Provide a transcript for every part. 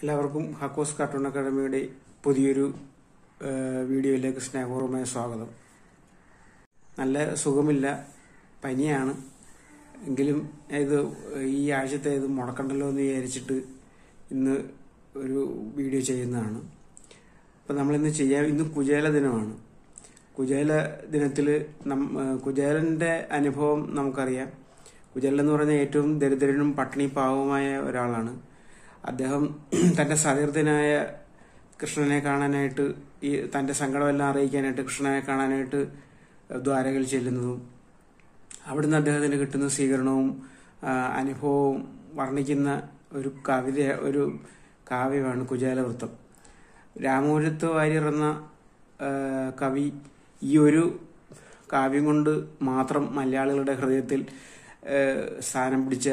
എല്ലാവർക്കും ഹക്കോസ് കാർട്ടൂൺ അക്കാഡമിയുടെ പുതിയൊരു ആ, വീഡിയോയിലേക്ക് സ്നേഹപൂർവ്വമായ സ്വാഗതം നല്ല സുഖമില്ല പനിയാണ് എങ്കിലും ഇത് ഈ ആഴ്ചത്തെ ഇത് മുടക്കണ്ടല്ലോ എന്ന് വിചാരിച്ചിട്ട് ഇന്ന് ഒരു വീഡിയോ ചെയ്യുന്നതാണ് അപ്പം നമ്മളിന്ന് ചെയ്യാൻ ഇന്ന് കുചേല ദിനമാണ് കുചേല ദിനത്തിൽ നം കുചേലന്റെ അനുഭവം നമുക്കറിയാം കുചേലൻ എന്ന് പറയുന്ന ഏറ്റവും ദരിദ്രനും പട്ടിണി പാവവുമായ ഒരാളാണ് അദ്ദേഹം തന്റെ സതീർത്ഥനായ കൃഷ്ണനെ കാണാനായിട്ട് ഈ തന്റെ സങ്കടമെല്ലാം അറിയിക്കാനായിട്ട് കൃഷ്ണനെ കാണാനായിട്ട് ദ്വാരകയിൽ ചെല്ലുന്നതും അവിടുന്ന് അദ്ദേഹത്തിന് കിട്ടുന്ന സ്വീകരണവും ആ, അനുഭവവും വർണ്ണിക്കുന്ന ഒരു കവിത ഒരു കാവ്യമാണ് കുചേലവൃത്തം രാമപുരത്ത് വാര്യർ എന്ന ആ, കവി ഈ ഒരു കാവ്യം കൊണ്ട് മാത്രം മലയാളികളുടെ ഹൃദയത്തിൽ ആ, സ്ഥാനം പിടിച്ച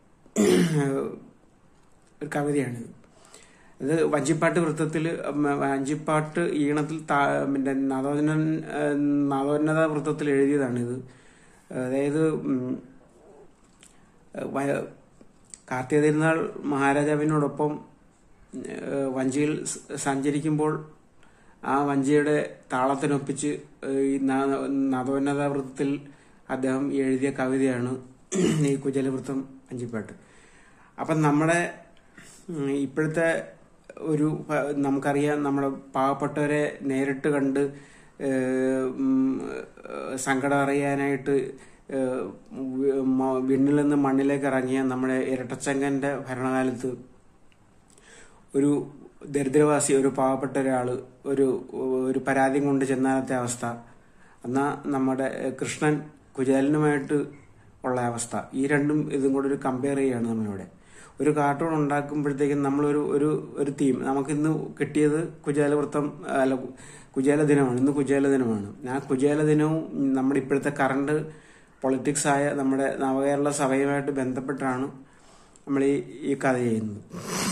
ഒരു കവിതയാണിത് ഇത് വഞ്ചിപ്പാട്ട് വൃത്തത്തിൽ വഞ്ചിപ്പാട്ട് ഈണത്തിൽ താ- പിന്നെ നവോന്നൻ നവോന്നത വൃത്തത്തിൽ എഴുതിയതാണിത് അതായത് ഉം, വ- കാർത്തിക തിരുനാൾ മഹാരാജാവിനോടൊപ്പം ഏഹ്, വഞ്ചിയിൽ സ- സഞ്ചരിക്കുമ്പോൾ ആ വഞ്ചിയുടെ താളത്തിനൊപ്പിച്ച് ഏഹ്, ഈ ന- നവോന്നത വൃത്തത്തിൽ അദ്ദേഹം എഴുതിയ കവിതയാണ് ഈ കുചലവൃത്തം വഞ്ചിപ്പാട്ട് അപ്പം നമ്മുടെ ഉം, ഇപ്പോഴത്തെ ഒരു പ- നമുക്കറിയാം നമ്മുടെ പാവപ്പെട്ടവരെ നേരിട്ട് കണ്ട് ഏഹ്, ഉം, ഏഹ്, സങ്കടം അറിയാനായിട്ട് ഏഹ്, വി- മ- വിണ്ണിൽ നിന്ന് മണ്ണിലേക്ക് ഇറങ്ങിയ നമ്മുടെ ഇരട്ടച്ചങ്കന്റെ ഭരണകാലത്ത് ഒരു ദരിദ്രവാസി ഒരു പാവപ്പെട്ട ഒരാള് ഒരു ഒരു പരാതി കൊണ്ട് ചെന്നാലത്തെ അവസ്ഥ എന്നാ നമ്മുടെ ഏഹ്, കൃഷ്ണൻ കുചേലനുമായിട്ട് ഉള്ള അവസ്ഥ ഈ രണ്ടും ഇതും കൂടെ ഒരു കമ്പയർ ചെയ്യാണ് നമ്മളിവിടെ ഒരു കാർട്ടൂൺ ഉണ്ടാക്കുമ്പോഴത്തേക്കും നമ്മളൊരു ഒരു ഒരു തീം നമുക്കിന്ന് കിട്ടിയത് കുചേലവൃത്തം അല്ല കുചേല ദിനമാണ് ഇന്ന് കുചേല ദിനമാണ് ആ കുചേല ദിനവും നമ്മുടെ ഇപ്പോഴത്തെ കറണ്ട് പൊളിറ്റിക്സ് ആയ നമ്മുടെ നവകേരള സഭയുമായിട്ട് ബന്ധപ്പെട്ടാണ് നമ്മൾ ഈ ഈ കഥ ചെയ്യുന്നത്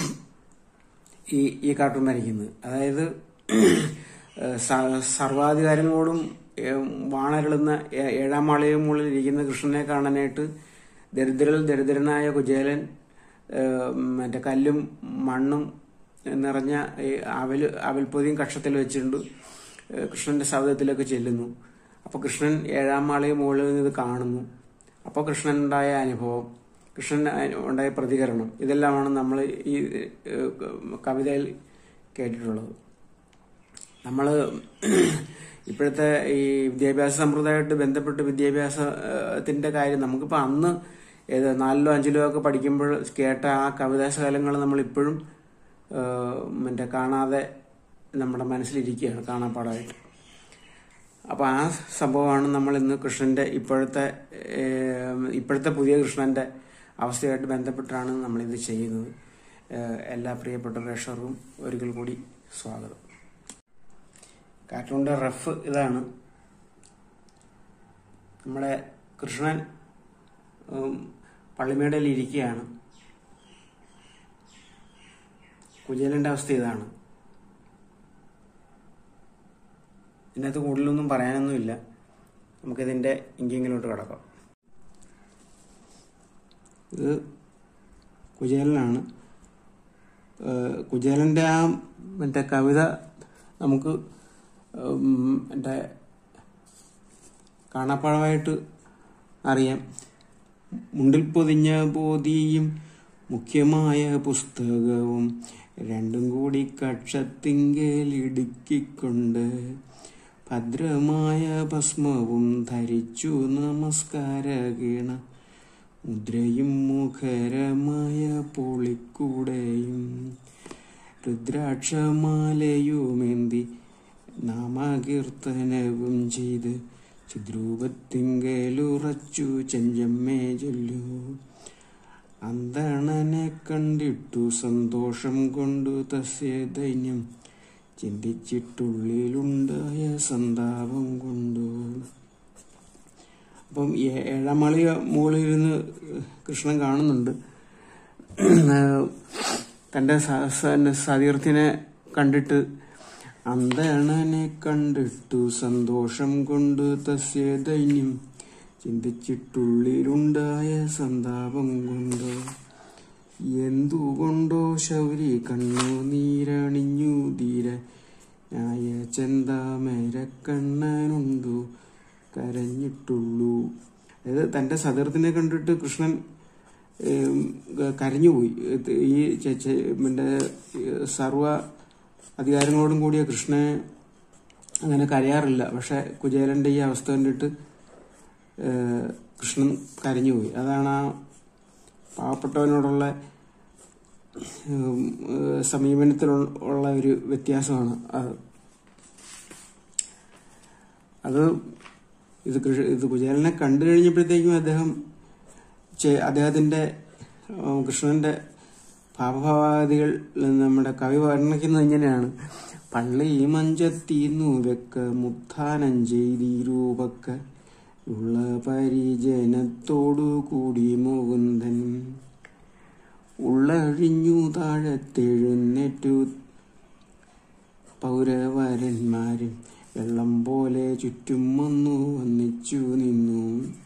ഈ ഈ കാർട്ടൂൺ വരയ്ക്കുന്നത് അതായത് ഏഹ് സ- സർവാധികാരങ്ങളോടും ഏഹ് വാണരുളുന്ന ഏ- ഏഴാം മാളികയും മുകളിൽ ഇരിക്കുന്ന കൃഷ്ണനെ കാണാനായിട്ട് ദരിദ്രൽ ദരിദ്രനായ കുചേലൻ ഏഹ് മറ്റേ കല്ലും മണ്ണും നിറഞ്ഞ ഈ അവൽ അവൽപ്പൊതിയും കക്ഷത്തിൽ വെച്ചിട്ടുണ്ട് ഏഹ് കൃഷ്ണന്റെ സൗദത്തിലേക്ക് ചെല്ലുന്നു അപ്പൊ കൃഷ്ണൻ ഏഴാം മാളിക മുകളിൽ നിന്ന് ഇത് കാണുന്നു അപ്പോൾ കൃഷ്ണനുണ്ടായ അനുഭവം കൃഷ്ണൻ ഉണ്ടായ പ്രതികരണം ഇതെല്ലാമാണ് നമ്മൾ ഈ ഏഹ്, കവിതയിൽ കേട്ടിട്ടുള്ളത് നമ്മൾ ഇപ്പോഴത്തെ ഈ വിദ്യാഭ്യാസ സമ്പ്രദായമായിട്ട് ബന്ധപ്പെട്ട് വിദ്യാഭ്യാസത്തിന്റെ കാര്യം നമുക്കിപ്പോൾ അന്ന് ഏത് നാലിലോ അഞ്ചിലോ ഒക്കെ പഠിക്കുമ്പോൾ കേട്ട ആ കവിതാശകലങ്ങൾ നമ്മൾ ഇപ്പോഴും മറ്റേ കാണാതെ നമ്മുടെ മനസ്സിലിരിക്കുകയാണ് കാണാപ്പാടായിട്ട് അപ്പൊ ആ സംഭവമാണ് നമ്മൾ ഇന്ന് കൃഷ്ണന്റെ ഇപ്പോഴത്തെ ഏഹ്, ഇപ്പോഴത്തെ പുതിയ കൃഷ്ണന്റെ അവസ്ഥയായിട്ട് ബന്ധപ്പെട്ടാണ് നമ്മൾ ഇത് ചെയ്യുന്നത് ഏഹ്, എല്ലാ പ്രിയപ്പെട്ട പ്രേക്ഷകർക്കും ഒരിക്കൽ കൂടി സ്വാഗതം കാർട്ടൂണിന്റെ റഫ് ഇതാണ് നമ്മുടെ കൃഷ്ണൻ ഉം, പള്ളിമേടയിൽ ഇരിക്കുകയാണ് കുചേലന്റെ അവസ്ഥ ഇതാണ് ഇതിനകത്ത് കൂടുതലൊന്നും പറയാനൊന്നുമില്ല നമുക്കിതിന്റെ ഇങ്കിങ്ങിലോട്ട് കിടക്കാം ഇത് കുചേലനാണ് ഏഹ് കുചേലന്റെ ആ മറ്റേ കവിത നമുക്ക് ഉം, മറ്റേ കാണാപ്പാടമായിട്ട് അറിയാം മുണ്ടിൽ പൊതിഞ്ഞ ബോധിയും മുഖ്യമായ പുസ്തകവും രണ്ടും കൂടി കക്ഷത്തിങ്കൽ ഇടുക്കിക്കൊണ്ട് ഭദ്രമായ ഭസ്മവും ധരിച്ചു നമസ്കാരകീണ മുദ്രയും മുഖരമായ പൊളിക്കൂടെയും രുദ്രാക്ഷമാലയുമേന്തി നാമകീർത്തനവും ചെയ്ത് ചിദ്രൂപത്തിങ്കലുറച്ചു ചെഞ്ചമ്മേ ചൊല്ലു അന്തണനെ കണ്ടിട്ടു സന്തോഷം കൊണ്ടു തസ്യ ദൈന്യം ചിന്തിച്ചിട്ടുള്ളിലുണ്ടായ സന്താപം കൊണ്ടു അപ്പം ഏ- ഏഴാം മാളിക മുകളിലിരുന്ന് കൃഷ്ണൻ കാണുന്നുണ്ട് തന്റെ സ- സ- സതീർത്ഥ്യനെ കണ്ടിട്ട് അന്തണനെ കണ്ടിട്ടു സന്തോഷം കൊണ്ട് തസ്യ ദൈന്യം ചിന്തിച്ചിട്ടുള്ളിലുണ്ടായ സന്താപം കൊണ്ട് എന്തുകൊണ്ടോ ശൗരി കണ്ണു നീരണിഞ്ഞു ധീര ന്യായ ചെന്താമരക്കണ്ണനുണ്ടു കരഞ്ഞിട്ടുള്ളൂ അതായത് തന്റെ സതീർത്ഥിനെ കണ്ടിട്ട് കൃഷ്ണൻ ഏം, ക- കരഞ്ഞുപോയി ഇത് ഈ ചെ- ചെ- പിന്നെ സർവ അധികാരങ്ങളോടും കൂടിയ കൃഷ്ണനെ അങ്ങനെ കരയാറില്ല പക്ഷെ കുചേലന്റെ ഈ അവസ്ഥ കണ്ടിട്ട് ഏഹ്, കൃഷ്ണൻ കരഞ്ഞുപോയി അതാണ് ആ പാവപ്പെട്ടവനോടുള്ള ഉം, ഏഹ്, സമീപനത്തിലുള്ള ഒരു വ്യത്യാസമാണ് അത് അത് ഇത് കൃഷി ഇത് കുചേലനെ കണ്ടു കഴിഞ്ഞപ്പോഴത്തേക്കും അദ്ദേഹം ചെ- അദ്ദേഹത്തിന്റെ ഉം, കൃഷ്ണന്റെ ഭാവഭാവാദികൾ നമ്മുടെ കവി വർണ്ണിക്കുന്നത് ഇങ്ങനെയാണ് പള്ളി മഞ്ചത്തീന്നു വെക്ക മുത്ഥാനം ചെയ്തീരൂപക്ക ഉള്ള പരിജനത്തോടു കൂടി മുകുന്ദൻ ഉള്ളഴിഞ്ഞു താഴത്തെഴുന്നേറ്റു പൗരവരന്മാരും വെള്ളം പോലെ ചുറ്റും വന്നു വന്നിച്ചു നിന്നു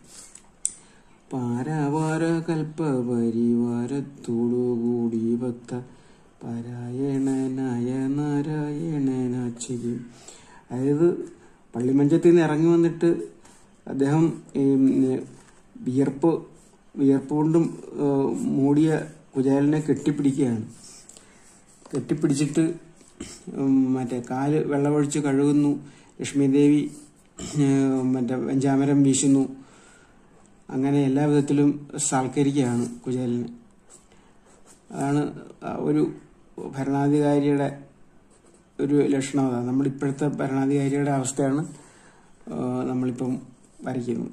പാരാവാര കൽപ്പപരിവാരത്തോടുകൂടി ഭക്ത പാരായണനായ നാരായണനാച്ചയും അതായത് പള്ളിമഞ്ചത്തിൽ നിന്ന് ഇറങ്ങി വന്നിട്ട് അദ്ദേഹം ഈ, ഉം, വിയർപ്പ് വിയർപ്പ് കൊണ്ടും ഏഹ്, മൂടിയ കുചേലനെ കെട്ടിപ്പിടിക്കുകയാണ് കെട്ടിപ്പിടിച്ചിട്ട് ഉം, മറ്റേ കാല് വെള്ളമൊഴിച്ച് കഴുകുന്നു ലക്ഷ്മിദേവി ഏഹ്, മറ്റേ വെഞ്ചാമരം വീശുന്നു അങ്ങനെ എല്ലാ വിധത്തിലും സാൽക്കരിക്കുകയാണ് കുചേലനെ അതാണ് ആ ഒരു ഭരണാധികാരിയുടെ ഒരു ലക്ഷണം അതാണ് നമ്മുടെ ഇപ്പോഴത്തെ ഭരണാധികാരിയുടെ അവസ്ഥയാണ് ആ, നമ്മളിപ്പം വരയ്ക്കുന്നത്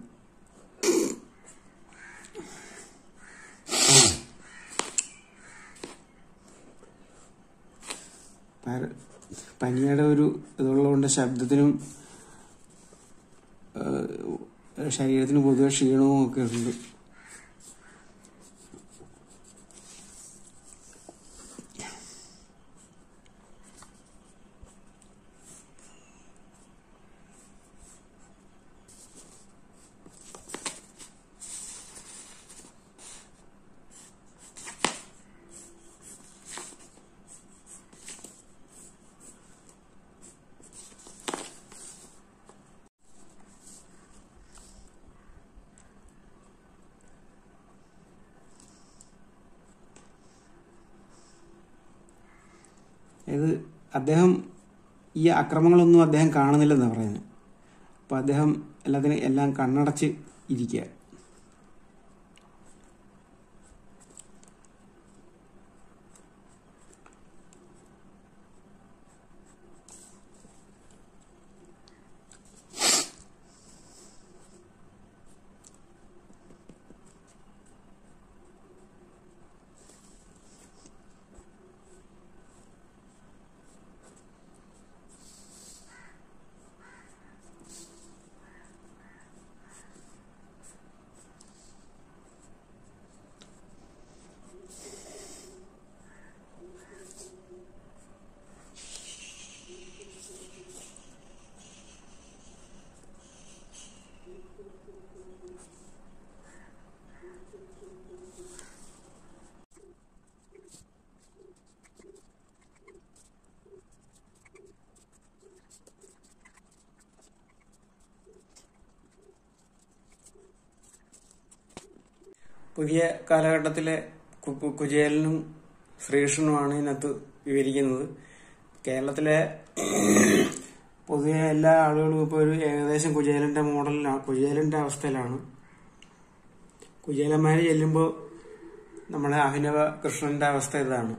പര- പനിയുടെ ഒരു ഇതുള്ളതുകൊണ്ട് ശബ്ദത്തിനും ആ, ശരീരത്തിന് പൊതുവെ ക്ഷീണവും ഒക്കെ ഉണ്ട് അതായത് അദ്ദേഹം ഈ അക്രമങ്ങളൊന്നും അദ്ദേഹം കാണുന്നില്ലെന്നാണ് പറയുന്നത് അപ്പൊ അദ്ദേഹം എല്ലാത്തിനും എല്ലാം കണ്ണടച്ച് ഇരിക്കുക പുതിയ കാലഘട്ടത്തിലെ കു- കുചേലനും ശ്രീകൃഷ്ണനുമാണ് ഇതിനകത്ത് വിവരിക്കുന്നത് കേരളത്തിലെ പൊതുവെ എല്ലാ ആളുകളും ഇപ്പോൾ ഒരു ഏകദേശം കുചേലന്റെ മോഡലിലാണ് കുചേലന്റെ അവസ്ഥയിലാണ് കുചേലന്മാര് ചെല്ലുമ്പോൾ നമ്മളെ അഭിനവ കൃഷ്ണന്റെ അവസ്ഥ ഇതാണ്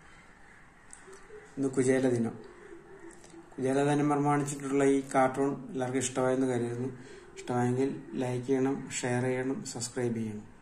ഇന്ന് കുചേല ദിനം കുചേല ദിനം പ്രമാണിച്ചിട്ടുള്ള ഈ കാർട്ടൂൺ എല്ലാവർക്കും ഇഷ്ടമായെന്ന് കരുതുന്നു ഇഷ്ടമായെങ്കിൽ ലൈക്ക് ചെയ്യണം ഷെയർ ചെയ്യണം സബ്സ്ക്രൈബ് ചെയ്യണം